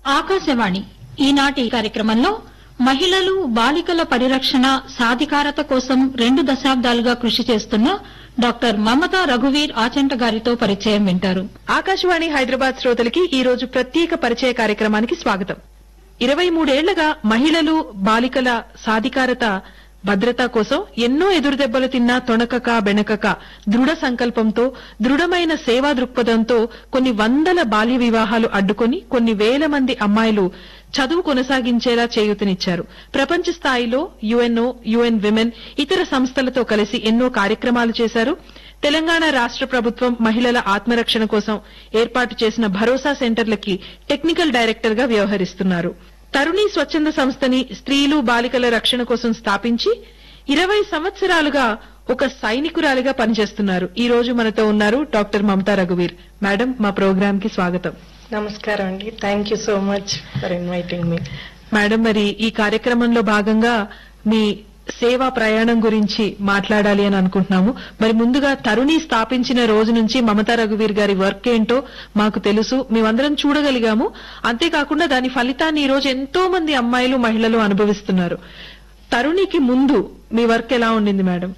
ఆకాశవాణి ఈనాటి కార్యక్రమంలో మహిళలు బాలికల పరిరక్షణ సాధికారత కోసం రెండు దశాబ్దాలుగా కృషి చేస్తున్న డాక్టర్ మమతా రఘువీర్ ఆచంట గారితో పరిచయం వింటారు ఆకాశవాణి హైదరాబాద్ శ్రోతలకి ఈ రోజు ప్రత్యేక పరిచయ కార్యక్రమానికి స్వాగతం ఇరవై మూడేళ్లగా మహిళలు బాలికల సాధికారత భద్రత కోసం ఎన్నో ఎదురుదెబ్బలు తిన్నా తొణకక బెణకక దృఢ సంకల్పంతో దృఢమైన సేవా దృక్పథంతో కొన్ని వందల బాల్య వివాహాలు అడ్డుకొని కొన్ని వేల మంది అమ్మాయిలు చదువు కొనసాగించేలా చేయూతనిచ్చారు ప్రపంచ స్థాయిలో యుఎన్ఓ యుఎన్ విమెన్ ఇతర సంస్థలతో కలిసి ఎన్నో కార్యక్రమాలు చేశారు తెలంగాణ రాష్ట్ర ప్రభుత్వం మహిళల ఆత్మరక్షణ కోసం ఏర్పాటు చేసిన భరోసా సెంటర్లకి టెక్నికల్ డైరెక్టర్ గా వ్యవహరిస్తున్నారు తరుణి స్వచ్ఛంద సంస్థని స్త్రీలు బాలికల రక్షణ కోసం స్థాపించి ఇరవై సంవత్సరాలుగా ఒక సైనికురాలిగా పనిచేస్తున్నారు ఈ రోజు మనతో ఉన్నారు డాక్టర్ మమతా రఘువీర్ మేడం మా ప్రోగ్రామ్ కి స్వాగతం నమస్కారం అండి thank you so much for inviting మీ మేడం మరి ఈ కార్యక్రమంలో భాగంగా మీ సేవా ప్రయాణం గురించి మాట్లాడాలి అని అనుకుంటున్నాము మరి ముందుగా తరుణి స్థాపించిన రోజు నుంచి మమతా రఘువీర్ గారి వర్క్ ఏంటో మాకు తెలుసు మేమందరం చూడగలిగాము అంతేకాకుండా దాని ఫలితాన్ని ఈ రోజు ఎంతో మంది అమ్మాయిలు మహిళలు అనుభవిస్తున్నారు తరుణికి ముందు మీ వర్క్ ఎలా ఉండింది మేడం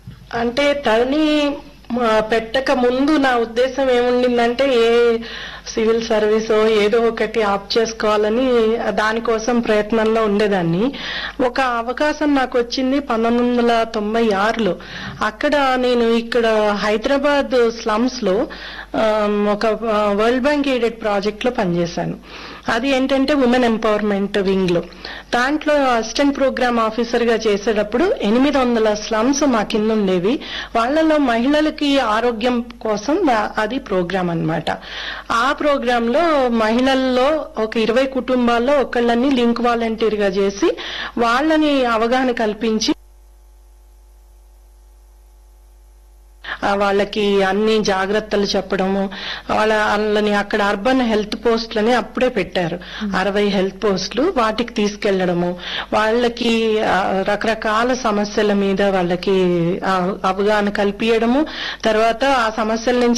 అంటే తరుణి ఆ, పెట్టక ముందు నా ఉద్దేశం ఏముండిందంటే ఏ సివిల్ సర్వీస్ ఏదో ఒకటి ఆప్ చేసుకోవాలని దానికోసం ప్రయత్నంలో ఉండేదాన్ని ఒక అవకాశం నాకు వచ్చింది పంతొమ్మిది వందల తొంభై ఆరులో అక్కడ నేను ఇక్కడ హైదరాబాద్ స్లమ్స్ లో ఆ, ఒక వరల్డ్ బ్యాంక్ ఎయిడెడ్ ప్రాజెక్ట్ లో పనిచేశాను అది ఏంటంటే ఉమెన్ ఎంపవర్మెంట్ వింగ్ లో దాంట్లో అసిస్టెంట్ ప్రోగ్రామ్ ఆఫీసర్ గా చేసేటప్పుడు ఎనిమిది వందల స్లమ్స్ మా కింద ఉండేవి వాళ్ళలో మహిళలకి ఆరోగ్యం కోసం దా- అది ప్రోగ్రామ్ అన్నమాట ఆ ప్రోగ్రామ్ లో మహిళల్లో ఒక ఇరవై కుటుంబాల్లో ఒకళ్ళని లింక్ వాలంటీర్ గా చేసి వాళ్ళని అవగాహన కల్పించి ఆ వాళ్ళకి అన్ని జాగ్రత్తలు చెప్పడము వాళ్ళ వాళ్ళని అక్కడ అర్బన్ హెల్త్ పోస్టులని అప్పుడే పెట్టారు అరవై హెల్త్ పోస్టులు వాటికి తీసుకెళ్లడము వాళ్ళకి ఆ, రకరకాల సమస్యల మీద వాళ్ళకి ఆ, అవగాహన కల్పించడము తర్వాత ఆ సమస్యల నుంచి